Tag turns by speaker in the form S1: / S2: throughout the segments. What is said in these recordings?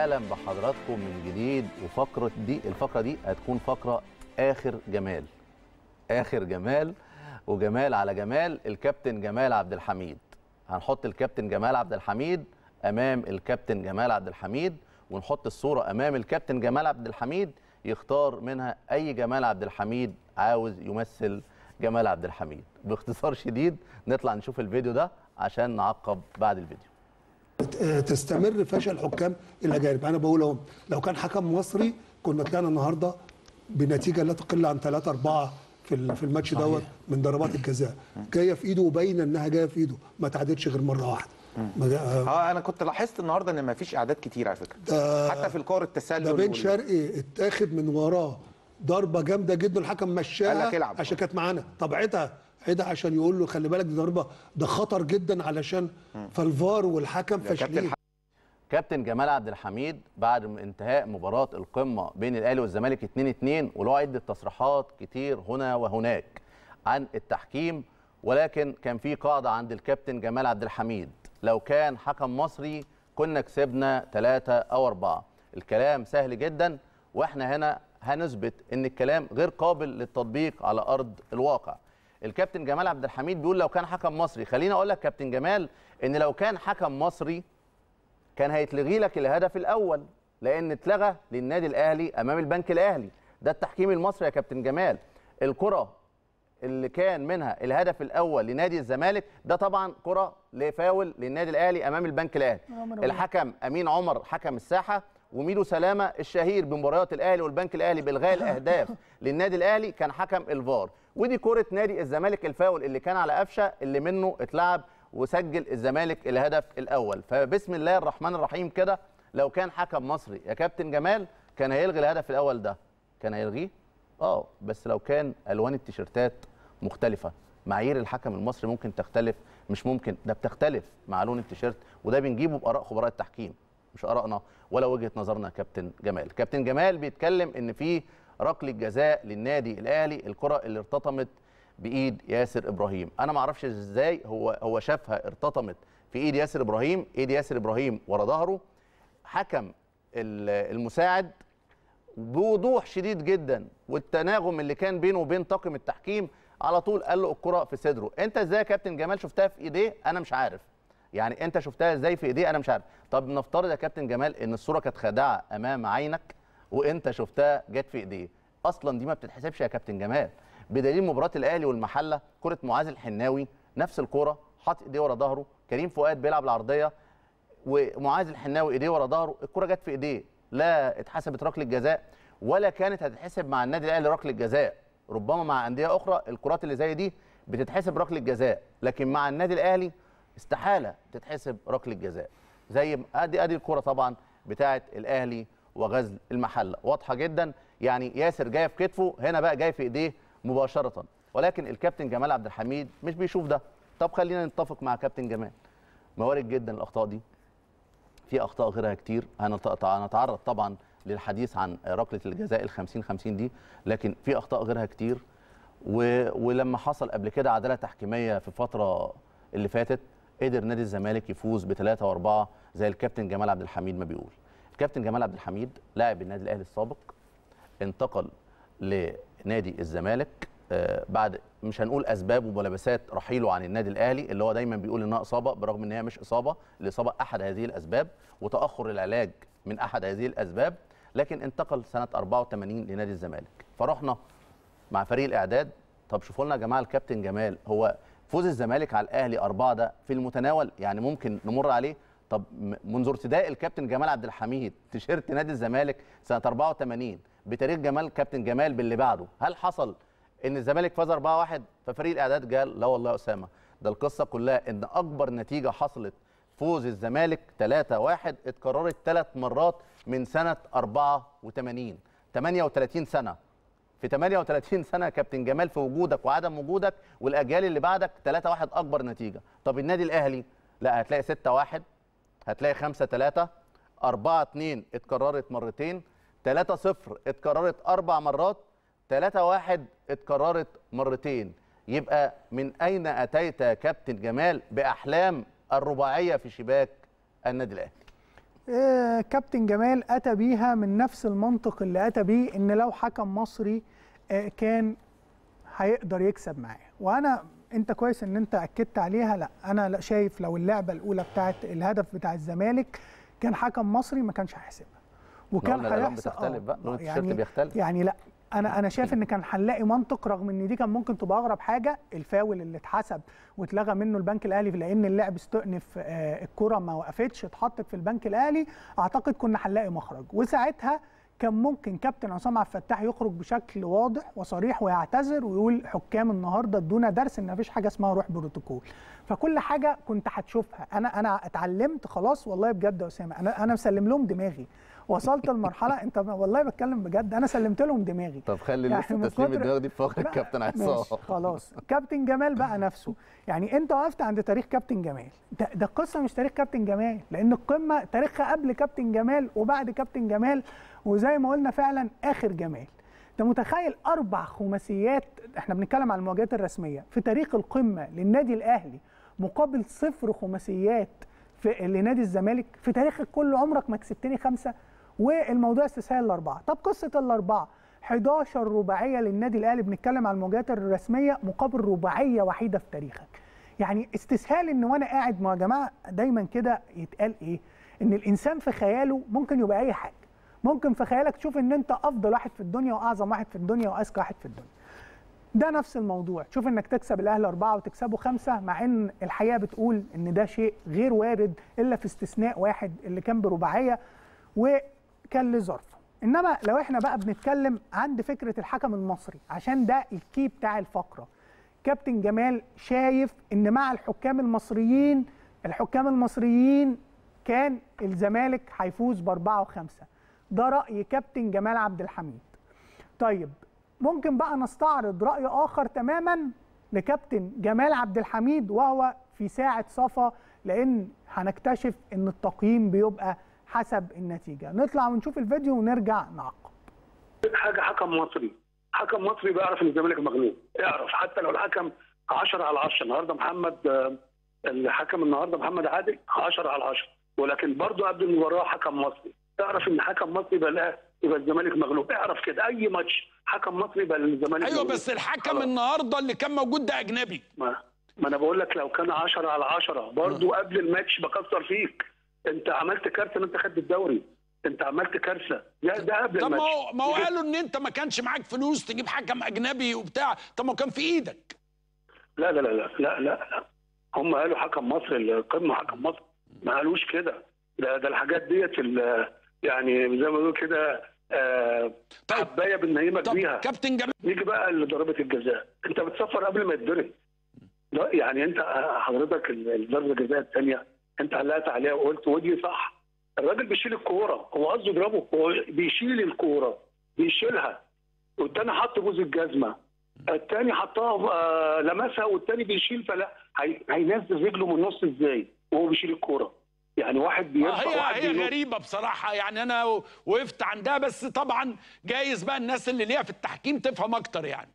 S1: اهلا بحضراتكم من جديد وفقره دي الفقره دي هتكون فقره اخر جمال اخر جمال وجمال على جمال الكابتن جمال عبد الحميد هنحط الكابتن جمال عبد الحميد امام الكابتن جمال عبد الحميد ونحط الصوره امام الكابتن جمال عبد الحميد يختار منها اي جمال عبد الحميد عاوز يمثل جمال عبد الحميد باختصار شديد نطلع نشوف الفيديو ده عشان نعقب بعد الفيديو
S2: تستمر فشل حكام الاجانب انا بقول اهو لو كان حكم مصري كنا طلعنا النهارده بنتيجه لا تقل عن 3 4 في ال- في الماتش دوت من ضربات الجزاء جايه في ايده وباينه انها جايه في ايده ما تعادتش غير مره واحده ما جا-
S3: اه انا كنت لاحظت النهارده ان مفيش اعداد كتير على فكره
S2: ده-
S3: حتى في الكور التسلل
S2: ده بن
S3: وال-
S2: شرقي اتاخد من وراه ضربه جامده جدا الحكم
S3: قال
S2: مشاها
S3: لك العب.
S2: عشان كانت معانا طب عيدها عيدها عشان يقول له خلي بالك دي ضربه ده خطر جدا علشان فالفار والحكم
S3: كابتن
S2: فاشلين
S1: كابتن جمال عبد الحميد بعد م- انتهاء مباراة القمة بين الأهلي والزمالك 2-2 وله عدة تصريحات كتير هنا وهناك عن التحكيم ولكن كان في قاعدة عند الكابتن جمال عبد الحميد لو كان حكم مصري كنا كسبنا ثلاثة أو أربعة الكلام سهل جدا وإحنا هنا هنثبت إن الكلام غير قابل للتطبيق على أرض الواقع الكابتن جمال عبد الحميد بيقول لو كان حكم مصري خليني أقول لك كابتن جمال إن لو كان حكم مصري كان هيتلغي لك الهدف الاول لان اتلغى للنادي الاهلي امام البنك الاهلي ده التحكيم المصري يا كابتن جمال الكره اللي كان منها الهدف الاول لنادي الزمالك ده طبعا كره لفاول للنادي الاهلي امام البنك الاهلي الحكم امين عمر حكم الساحه وميدو سلامه الشهير بمباريات الاهلي والبنك الاهلي بالغاء الاهداف للنادي الاهلي كان حكم الفار ودي كره نادي الزمالك الفاول اللي كان على قفشه اللي منه اتلعب وسجل الزمالك الهدف الاول فبسم الله الرحمن الرحيم كده لو كان حكم مصري يا كابتن جمال كان هيلغي الهدف الاول ده كان هيلغيه اه بس لو كان الوان التيشيرتات مختلفه معايير الحكم المصري ممكن تختلف مش ممكن ده بتختلف مع لون التيشيرت وده بنجيبه باراء خبراء التحكيم مش ارائنا ولا وجهه نظرنا يا كابتن جمال كابتن جمال بيتكلم ان في ركله جزاء للنادي الاهلي الكره اللي ارتطمت بايد ياسر ابراهيم انا ما اعرفش ازاي هو هو شافها ارتطمت في ايد ياسر ابراهيم ايد ياسر ابراهيم ورا ظهره حكم ال- المساعد بوضوح شديد جدا والتناغم اللي كان بينه وبين طاقم التحكيم على طول قال له الكره في صدره انت ازاي يا كابتن جمال شفتها في ايديه انا مش عارف يعني انت شفتها ازاي في ايديه انا مش عارف طب نفترض يا كابتن جمال ان الصوره كانت خادعه امام عينك وانت شفتها جت في ايديه اصلا دي ما بتتحسبش يا كابتن جمال بدليل مباراه الاهلي والمحله كره معاذ الحناوي نفس الكره حاطط ايديه ورا ظهره كريم فؤاد بيلعب العرضيه ومعاذ الحناوي ايديه ورا ظهره الكره جت في ايديه لا اتحسبت ركله جزاء ولا كانت هتتحسب مع النادي الاهلي ركله جزاء ربما مع انديه اخرى الكرات اللي زي دي بتتحسب ركله جزاء لكن مع النادي الاهلي استحاله تتحسب ركله جزاء زي ما- ادي ادي الكره طبعا بتاعه الاهلي وغزل المحله واضحه جدا يعني ياسر جاي في كتفه هنا بقى جاي في ايديه مباشره ولكن الكابتن جمال عبد الحميد مش بيشوف ده طب خلينا نتفق مع كابتن جمال موارد جدا الاخطاء دي في اخطاء غيرها كتير هنت- هنتعرض طبعا للحديث عن ركله الجزاء ال 50 50 دي لكن في اخطاء غيرها كتير و... ولما حصل قبل كده عداله تحكيميه في الفتره اللي فاتت قدر نادي الزمالك يفوز بثلاثه واربعه زي الكابتن جمال عبد الحميد ما بيقول الكابتن جمال عبد الحميد لاعب النادي الاهلي السابق انتقل لنادي الزمالك آه، بعد مش هنقول اسباب وملابسات رحيله عن النادي الاهلي اللي هو دايما بيقول انها اصابه برغم ان هي مش اصابه الاصابه احد هذه الاسباب وتاخر العلاج من احد هذه الاسباب لكن انتقل سنه 84 لنادي الزمالك فرحنا مع فريق الاعداد طب شوفوا لنا يا جماعه الكابتن جمال هو فوز الزمالك على الاهلي أربعة ده في المتناول يعني ممكن نمر عليه طب م- منذ ارتداء الكابتن جمال عبد الحميد تيشيرت نادي الزمالك سنه 84 بتاريخ جمال كابتن جمال باللي بعده هل حصل ان الزمالك فاز 4-1 ففريق الاعداد قال لا والله يا اسامه ده القصه كلها ان اكبر نتيجه حصلت فوز الزمالك 3-1 اتكررت ثلاث مرات من سنه 84 38 سنه في 38 سنه يا كابتن جمال في وجودك وعدم وجودك والاجيال اللي بعدك 3-1 اكبر نتيجه طب النادي الاهلي لا هتلاقي 6-1 هتلاقي 5-3 4-2 اتكررت مرتين 3-0 اتكررت اربع مرات 3-1 اتكررت مرتين يبقى من اين اتيت يا كابتن جمال باحلام الرباعيه في شباك النادي الاهلي
S4: آه، كابتن جمال اتى بيها من نفس المنطق اللي اتى بيه ان لو حكم مصري آه، كان هيقدر يكسب معاه وانا انت كويس ان انت اكدت عليها لا انا لا شايف لو اللعبه الاولى بتاعت الهدف بتاع الزمالك كان حكم مصري ما كانش هيحسبها وكان
S1: قلنا الألوان
S4: هيحسب
S1: بتختلف بقى، لون التيشيرت
S4: يعني
S1: بيختلف.
S4: يعني لا انا انا شايف ان كان هنلاقي منطق رغم ان دي كان ممكن تبقى اغرب حاجه الفاول اللي اتحسب واتلغى منه البنك الاهلي لان اللاعب استئنف آه، الكره ما وقفتش اتحطت في البنك الاهلي اعتقد كنا هنلاقي مخرج وساعتها كان ممكن كابتن عصام عبد الفتاح يخرج بشكل واضح وصريح ويعتذر ويقول حكام النهارده ادونا درس ان مفيش حاجه اسمها روح بروتوكول فكل حاجه كنت هتشوفها انا انا اتعلمت خلاص والله بجد يا اسامه انا انا مسلم لهم دماغي وصلت لمرحله انت والله بتكلم بجد انا سلمت لهم دماغي
S1: طب خلي
S4: يعني
S1: لسه
S4: من
S1: تسليم
S4: كتر-
S1: الدماغ دي في فقره
S4: لا،
S1: كابتن
S4: ماشي،
S1: عصام
S4: خلاص كابتن جمال بقى نفسه يعني انت وقفت عند تاريخ كابتن جمال ده, ده القصه مش تاريخ كابتن جمال لان القمه تاريخها قبل كابتن جمال وبعد كابتن جمال وزي ما قلنا فعلا اخر جمال انت متخيل اربع خماسيات احنا بنتكلم عن المواجهات الرسميه في تاريخ القمه للنادي الاهلي مقابل صفر خماسيات في لنادي الزمالك في تاريخك كله عمرك ما كسبتني خمسه والموضوع استسهال الاربعه طب قصه الاربعه 11 رباعيه للنادي الاهلي بنتكلم عن المواجهات الرسميه مقابل رباعيه وحيده في تاريخك يعني استسهال ان وانا قاعد ما يا جماعه دايما كده يتقال ايه ان الانسان في خياله ممكن يبقى اي حاجه ممكن في خيالك تشوف ان انت افضل واحد في الدنيا واعظم واحد في الدنيا واذكى واحد في الدنيا ده نفس الموضوع تشوف انك تكسب الاهلي اربعه وتكسبه خمسه مع ان الحقيقه بتقول ان ده شيء غير وارد الا في استثناء واحد اللي كان برباعيه وكان له ظرفه انما لو احنا بقى بنتكلم عند فكره الحكم المصري عشان ده الكي بتاع الفقره كابتن جمال شايف ان مع الحكام المصريين الحكام المصريين كان الزمالك هيفوز باربعه وخمسه ده راي كابتن جمال عبد الحميد طيب ممكن بقى نستعرض رأي آخر تماما لكابتن جمال عبد الحميد وهو في ساعة صفا لأن هنكتشف إن التقييم بيبقى حسب النتيجة نطلع ونشوف الفيديو ونرجع نعقب
S5: حاجه حكم مصري حكم مصري بيعرف ان الزمالك مغلوب يعرف حتى لو الحكم 10 على 10 النهارده محمد آه، الحكم النهارده محمد عادل 10 على 10 ولكن برضه قبل المباراه حكم مصري تعرف ان حكم مصري يبقى لا يبقى الزمالك مغلوب اعرف كده اي ماتش حكم مصري يبقى الزمالك
S6: ايوه
S5: مغلوب.
S6: بس الحكم
S5: خلاص.
S6: النهارده اللي كان موجود ده اجنبي
S5: ما, ما انا بقول لك لو كان 10 على 10 برضه قبل الماتش بكسر فيك انت عملت كارثه ان انت خدت الدوري انت عملت كارثه ده ده قبل
S6: طب ما
S5: الماتش
S6: هو ما هو
S5: يجي-
S6: قالوا ان انت ما كانش معاك فلوس تجيب حكم اجنبي وبتاع طب ما هو كان في ايدك
S5: لا لا لا لا لا لا, لا. هم قالوا حكم مصر القمه حكم مصر ما قالوش كده ده ده الحاجات ديت ال- يعني زي ما بيقولوا كده آه،
S6: طيب.
S5: حبايه بالنيمه
S6: طب
S5: بيها
S6: كابتن جمال
S5: نيجي بقى لضربه الجزاء انت بتصفر قبل ما يتضرب لا يعني انت حضرتك ال- ضربه الجزاء الثانيه انت علقت عليها وقلت ودي صح الراجل بيشيل الكوره هو قصده يضربه هو بيشيل الكوره بيشيلها والتاني حط بوز الجزمه التاني حطها آه، لمسها والتاني بيشيل فلا هي- هينزل رجله من النص ازاي وهو بيشيل الكوره يعني واحد
S6: آه
S5: بيرفع
S6: هي
S5: واحد
S6: هي
S5: بينط.
S6: غريبه بصراحه يعني انا وقفت عندها بس طبعا جايز بقى الناس اللي ليها في التحكيم تفهم اكتر يعني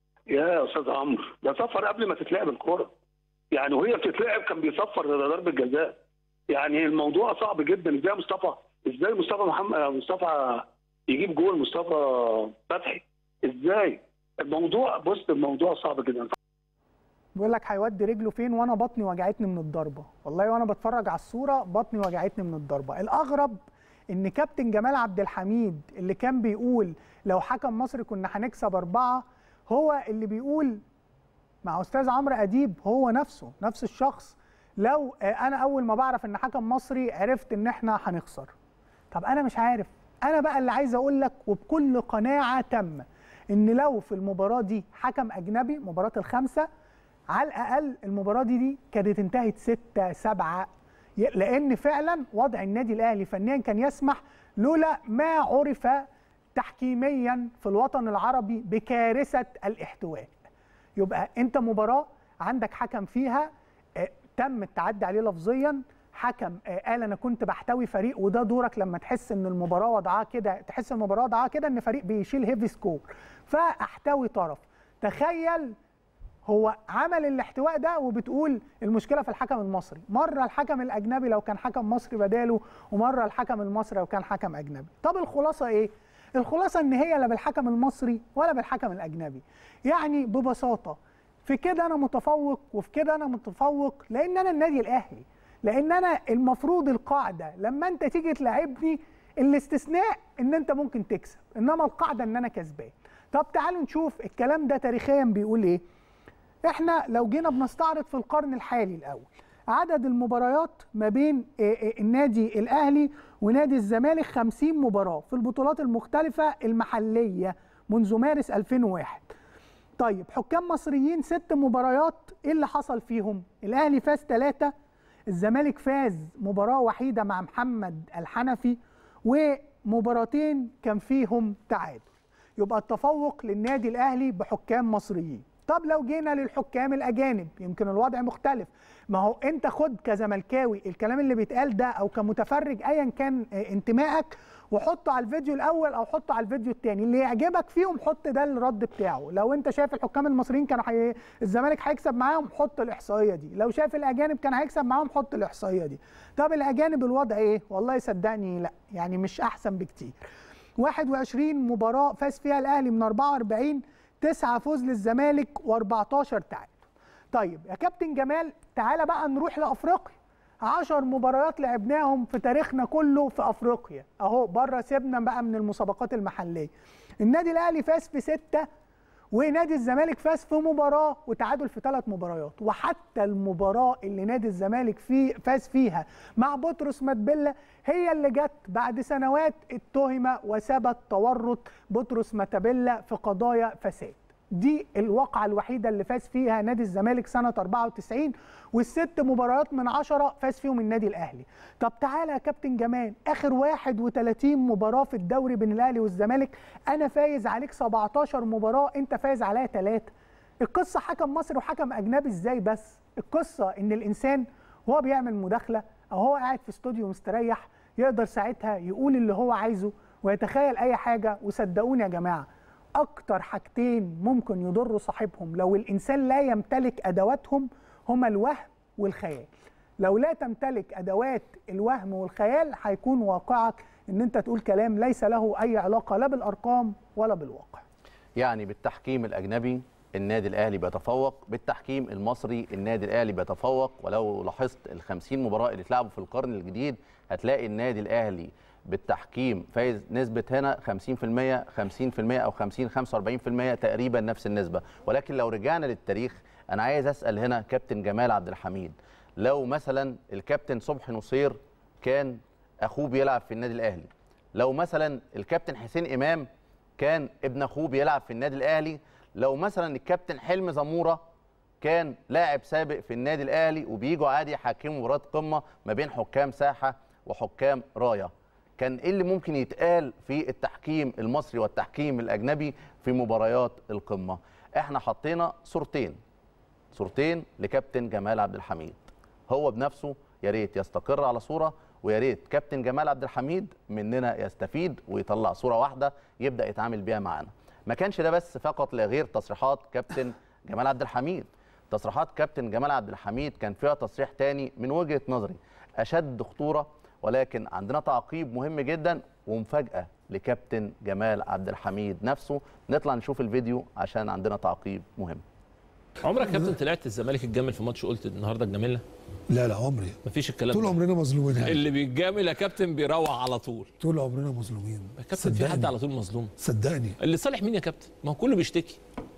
S5: يا استاذ عمرو ده صفر قبل ما تتلعب الكوره يعني وهي بتتلعب كان بيصفر ضربه جزاء يعني الموضوع صعب جدا ازاي مصطفى ازاي مصطفى محمد مصطفى يجيب جول مصطفى فتحي ازاي الموضوع بص الموضوع صعب جدا
S4: بيقول لك هيودي رجله فين وانا بطني وجعتني من الضربه والله وانا بتفرج على الصوره بطني وجعتني من الضربه الاغرب ان كابتن جمال عبد الحميد اللي كان بيقول لو حكم مصري كنا هنكسب اربعه هو اللي بيقول مع استاذ عمرو اديب هو نفسه نفس الشخص لو آه، انا اول ما بعرف ان حكم مصري عرفت ان احنا هنخسر طب انا مش عارف انا بقى اللي عايز اقول لك وبكل قناعه تامه ان لو في المباراه دي حكم اجنبي مباراه الخمسه على الاقل المباراه دي دي كانت انتهت 6 7 لان فعلا وضع النادي الاهلي فنيا كان يسمح لولا ما عرف تحكيميا في الوطن العربي بكارثه الاحتواء يبقى انت مباراه عندك حكم فيها آه، تم التعدي عليه لفظيا حكم آه، قال انا كنت بحتوي فريق وده دورك لما تحس ان المباراه وضعها كده تحس المباراه وضعها كده ان فريق بيشيل هيفي سكور فاحتوي طرف تخيل هو عمل الاحتواء ده وبتقول المشكله في الحكم المصري مره الحكم الاجنبي لو كان حكم مصري بداله ومره الحكم المصري لو كان حكم اجنبي طب الخلاصه ايه الخلاصه ان هي لا بالحكم المصري ولا بالحكم الاجنبي يعني ببساطه في كده انا متفوق وفي كده انا متفوق لان انا النادي الاهلي لان انا المفروض القاعده لما انت تيجي تلاعبني الاستثناء ان انت ممكن تكسب انما القاعده ان انا كسبان طب تعالوا نشوف الكلام ده تاريخيا بيقول ايه احنا لو جينا بنستعرض في القرن الحالي الاول عدد المباريات ما بين آه، آه، النادي الاهلي ونادي الزمالك 50 مباراه في البطولات المختلفه المحليه منذ مارس 2001 طيب حكام مصريين ست مباريات ايه اللي حصل فيهم الاهلي فاز ثلاثة الزمالك فاز مباراة وحيدة مع محمد الحنفي ومباراتين كان فيهم تعادل يبقى التفوق للنادي الاهلي بحكام مصريين طب لو جينا للحكام الاجانب يمكن الوضع مختلف ما هو انت خد كزملكاوي الكلام اللي بيتقال ده او كمتفرج ايا كان آه، انتمائك وحطه على الفيديو الاول او حطه على الفيديو الثاني اللي يعجبك فيهم حط ده الرد بتاعه لو انت شايف الحكام المصريين كانوا حي... الزمالك هيكسب معاهم حط الاحصائيه دي لو شايف الاجانب كان هيكسب معاهم حط الاحصائيه دي طب الاجانب الوضع ايه والله صدقني لا يعني مش احسن بكتير 21 مباراه فاز فيها الاهلي من 44 9 فوز للزمالك و14 تعادل طيب يا كابتن جمال تعالى بقى نروح لافريقيا 10 مباريات لعبناهم في تاريخنا كله في افريقيا اهو بره سيبنا بقى من المسابقات المحليه النادي الاهلي فاز في ستة ونادي الزمالك فاز في مباراه وتعادل في ثلاث مباريات وحتى المباراه اللي نادي الزمالك فيه فاز فيها مع بطرس ماتبيلا هي اللي جت بعد سنوات اتهم وثبت تورط بطرس ماتابيلا في قضايا فساد دي الواقعة الوحيدة اللي فاز فيها نادي الزمالك سنة 94 والست مباريات من عشرة فاز فيهم النادي الأهلي طب تعالى يا كابتن جمال آخر 31 مباراة في الدوري بين الأهلي والزمالك أنا فايز عليك 17 مباراة أنت فايز عليا 3 القصة حكم مصري وحكم أجنبي إزاي بس القصة إن الإنسان وهو بيعمل مداخلة أو هو قاعد في استوديو مستريح يقدر ساعتها يقول اللي هو عايزه ويتخيل أي حاجة وصدقوني يا جماعة اكتر حاجتين ممكن يضروا صاحبهم لو الانسان لا يمتلك ادواتهم هما الوهم والخيال لو لا تمتلك ادوات الوهم والخيال هيكون واقعك ان انت تقول كلام ليس له اي علاقه لا بالارقام ولا بالواقع
S1: يعني بالتحكيم الاجنبي النادي الاهلي بيتفوق بالتحكيم المصري النادي الاهلي بيتفوق ولو لاحظت ال 50 مباراه اللي اتلعبوا في القرن الجديد هتلاقي النادي الاهلي بالتحكيم فايز نسبه هنا 50% 50% او 50 45% تقريبا نفس النسبه ولكن لو رجعنا للتاريخ انا عايز اسال هنا كابتن جمال عبد الحميد لو مثلا الكابتن صبحي نصير كان اخوه بيلعب في النادي الاهلي لو مثلا الكابتن حسين امام كان ابن اخوه بيلعب في النادي الاهلي لو مثلا الكابتن حلمي زموره كان لاعب سابق في النادي الاهلي وبيجوا عادي يحكموا مباراه قمه ما بين حكام ساحه وحكام رايه كان ايه اللي ممكن يتقال في التحكيم المصري والتحكيم الاجنبي في مباريات القمه احنا حطينا صورتين صورتين لكابتن جمال عبد الحميد هو بنفسه يا ريت يستقر على صوره ويا ريت كابتن جمال عبد الحميد مننا يستفيد ويطلع صوره واحده يبدا يتعامل بيها معانا ما كانش ده بس فقط لا غير تصريحات كابتن جمال عبد الحميد تصريحات كابتن جمال عبد الحميد كان فيها تصريح تاني من وجهه نظري اشد خطوره ولكن عندنا تعقيب مهم جدا ومفاجاه لكابتن جمال عبد الحميد نفسه نطلع نشوف الفيديو عشان عندنا تعقيب مهم
S7: عمرك يا كابتن طلعت الزمالك الجامل في ماتش قلت النهارده الجاملة
S2: لا لا عمري
S7: مفيش الكلام
S2: طول
S7: ده
S2: عمرنا مظلومين يعني.
S7: اللي بيتجامل يا كابتن بيروح على طول
S2: طول عمرنا مظلومين
S7: يا كابتن في حد على طول مظلوم
S2: صدقني
S7: اللي صالح مين يا كابتن ما هو كله بيشتكي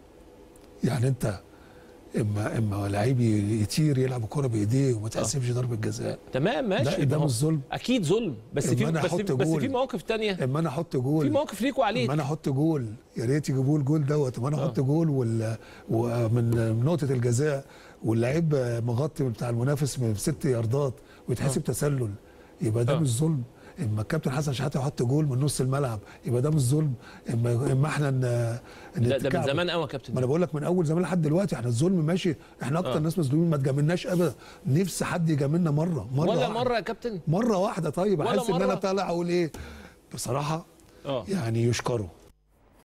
S2: يعني انت اما اما لعيب يطير يلعب الكوره بايديه وما تحسبش ضربه جزاء
S7: تمام ماشي
S2: لا
S7: ما
S2: ده
S7: هو
S2: مش ظلم
S7: اكيد ظلم بس
S2: إما
S7: في
S2: أنا
S7: بس,
S2: أحط
S7: في بس
S2: جول.
S7: في مواقف تانية
S2: اما انا احط جول
S7: في مواقف ليك وعليك
S2: اما انا احط جول يا ريت يجيبوا الجول دوت اما انا احط جول وال... ومن من نقطه الجزاء واللعيب مغطي بتاع المنافس من ست ياردات ويتحسب تسلل يبقى ده
S7: آه.
S2: مش ظلم اما الكابتن حسن شحاته يحط جول من نص الملعب يبقى ده مش ظلم اما اما احنا ن...
S7: لا ده من
S2: نتكعبل.
S7: زمان قوي يا كابتن
S2: ما انا بقول لك من اول زمان لحد دلوقتي احنا الظلم ماشي احنا اكتر
S7: آه.
S2: ناس مظلومين ما تجاملناش ابدا نفسي حد يجاملنا مره مره
S7: ولا
S2: واحدة.
S7: مره يا كابتن
S2: مره واحده طيب
S7: ولا
S2: احس ان انا
S7: مرة؟
S2: طالع اقول ايه بصراحه
S7: اه
S2: يعني يشكروا